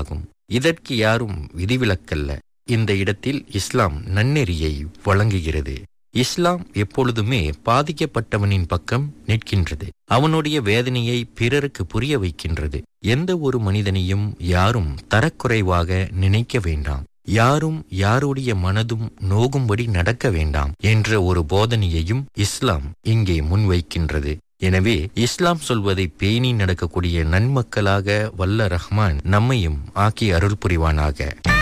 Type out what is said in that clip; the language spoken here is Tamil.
ஒன்றாகும் இதற்கு யாரும் விதிவிலக்கல்ல இந்த இடத்தில் இஸ்லாம் நன்னெறியை வழங்குகிறது இஸ்லாம் எப்பொழுதுமே பாதிக்கப்பட்டவனின் பக்கம் நிற்கின்றது அவனுடைய வேதனையை பிறருக்கு புரிய வைக்கின்றது எந்த ஒரு மனிதனையும் யாரும் தரக்குறைவாக நினைக்க வேண்டாம் யாரும் யாருடைய மனதும் நோகும்படி நடக்க வேண்டாம் என்ற ஒரு போதனையையும் இஸ்லாம் இங்கே முன்வைக்கின்றது எனவே இஸ்லாம் சொல்வதை பேணி நடக்கக்கூடிய நன்மக்களாக வல்ல ரஹ்மான் நம்மையும் ஆக்கி அருள் புரிவானாக